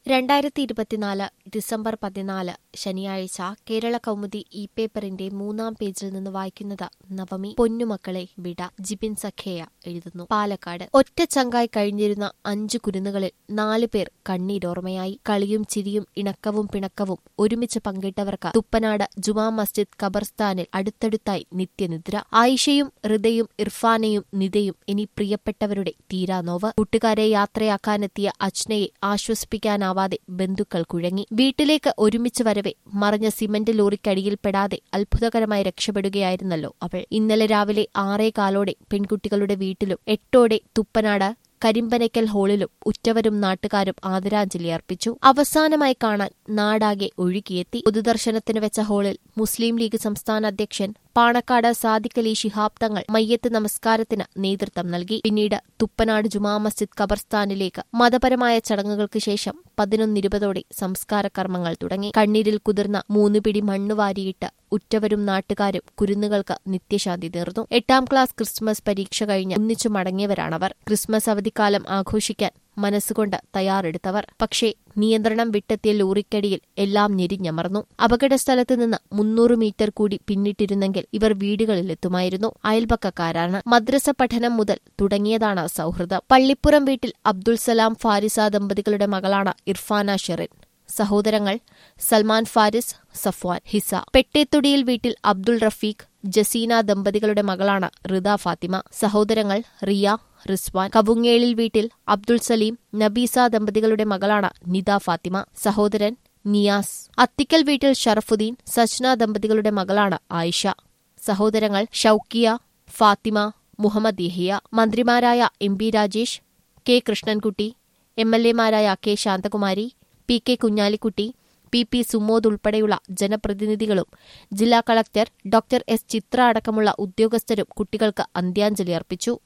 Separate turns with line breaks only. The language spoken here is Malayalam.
രണ്ടായിരത്തി ഇരുപത്തിനാല് ഡിസംബർ പതിനാല് ശനിയാഴ്ച കേരള കൗമുദി ഇ പേപ്പറിന്റെ മൂന്നാം പേജിൽ നിന്ന് വായിക്കുന്നത് നവമി പൊന്നുമക്കളെ വിട ജിബിൻ സഖേയ എഴുതുന്നു പാലക്കാട് ഒറ്റ ചങ്കായി കഴിഞ്ഞിരുന്ന അഞ്ചു കുരുന്നുകളിൽ നാല് പേർ കണ്ണീരോർമ്മയായി കളിയും ചിരിയും ഇണക്കവും പിണക്കവും ഒരുമിച്ച് പങ്കിട്ടവർക്ക് തുപ്പനാട് ജുമാ മസ്ജിദ് ഖബർസ്ഥാനിൽ അടുത്തടുത്തായി നിത്യനിദ്ര ആയിഷയും ഹൃദയും ഇർഫാനയും നിതയും ഇനി പ്രിയപ്പെട്ടവരുടെ തീരാനോവ് കൂട്ടുകാരെ യാത്രയാക്കാനെത്തിയ അജ്നയെ ആശ്വസിപ്പിക്കാനാവാതെ ബന്ധുക്കൾ കുഴങ്ങി വീട്ടിലേക്ക് ഒരുമിച്ച് വരവെ മറിഞ്ഞ സിമന്റ് ലോറിക്കടിയിൽപ്പെടാതെ അത്ഭുതകരമായി രക്ഷപ്പെടുകയായിരുന്നല്ലോ അവൾ ഇന്നലെ രാവിലെ ആറേ കാലോടെ പെൺകുട്ടികളുടെ വീട്ടിലും എട്ടോടെ തുപ്പനാട് കരിമ്പനയ്ക്കൽ ഹാളിലും ഉറ്റവരും നാട്ടുകാരും ആദരാഞ്ജലി അർപ്പിച്ചു അവസാനമായി കാണാൻ നാടാകെ ഒഴുകിയെത്തി പൊതുദർശനത്തിന് വെച്ച ഹാളിൽ മുസ്ലിം ലീഗ് സംസ്ഥാന അധ്യക്ഷൻ പാണക്കാട് സാദിഖലി ശിഹാബ് തങ്ങൾ മയ്യത്ത് നമസ്കാരത്തിന് നേതൃത്വം നൽകി പിന്നീട് തുപ്പനാട് ജുമാ മസ്ജിദ് ഖബർസ്ഥാനിലേക്ക് മതപരമായ ചടങ്ങുകൾക്ക് ശേഷം പതിനൊന്നിരുപതോടെ സംസ്കാര കർമ്മങ്ങൾ തുടങ്ങി കണ്ണീരിൽ കുതിർന്ന മൂന്ന് പിടി മണ്ണുവാരിയിട്ട് ഉറ്റവരും നാട്ടുകാരും കുരുന്നുകൾക്ക് നിത്യശാന്തി നേർന്നു എട്ടാം ക്ലാസ് ക്രിസ്മസ് പരീക്ഷ കഴിഞ്ഞ് ഒന്നിച്ചു മടങ്ങിയവരാണവർ ക്രിസ്മസ് അവധിക്കാലം ആഘോഷിക്കാൻ മനസ്സുകൊണ്ട് തയ്യാറെടുത്തവർ പക്ഷേ നിയന്ത്രണം വിട്ടെത്തിയ ലോറിക്കടിയിൽ എല്ലാം ഞെരിഞ്ഞമർന്നു അപകടസ്ഥലത്ത് നിന്ന് മുന്നൂറ് മീറ്റർ കൂടി പിന്നിട്ടിരുന്നെങ്കിൽ ഇവർ വീടുകളിലെത്തുമായിരുന്നു അയൽപക്കക്കാരാണ് മദ്രസ പഠനം മുതൽ തുടങ്ങിയതാണ് സൗഹൃദം പള്ളിപ്പുറം വീട്ടിൽ അബ്ദുൾ സലാം ഫാരിസ ദമ്പതികളുടെ മകളാണ് ഇർഫാന ഷെറിൻ സഹോദരങ്ങൾ സൽമാൻ ഫാരിസ് സഫ്വാൻ ഹിസ പെട്ടേത്തൊടിയിൽ വീട്ടിൽ അബ്ദുൾ റഫീഖ് ജസീന ദമ്പതികളുടെ മകളാണ് റിദ ഫാത്തിമ സഹോദരങ്ങൾ റിയ റിസ്വാൻ കവുങ്ങേളിൽ വീട്ടിൽ അബ്ദുൾ സലീം നബീസ ദമ്പതികളുടെ മകളാണ് നിദ ഫാത്തിമ സഹോദരൻ നിയാസ് അത്തിക്കൽ വീട്ടിൽ ഷറഫുദ്ദീൻ സജ്ന ദമ്പതികളുടെ മകളാണ് ആയിഷ സഹോദരങ്ങൾ ഷൌക്കിയ ഫാത്തിമ മുഹമ്മദ് യഹിയ മന്ത്രിമാരായ M P Rajesh K Krishnankutty M L എമാരായ K Santhakumari P K Kunhalikutty P P Sumod ഉൾപ്പെടെയുള്ള ജനപ്രതിനിധികളും ജില്ലാ കളക്ടർ ഡോക്ടർ എസ് ചിത്ര അടക്കമുള്ള ഉദ്യോഗസ്ഥരും കുട്ടികൾക്ക് അന്ത്യാഞ്ജലി അർപ്പിച്ചു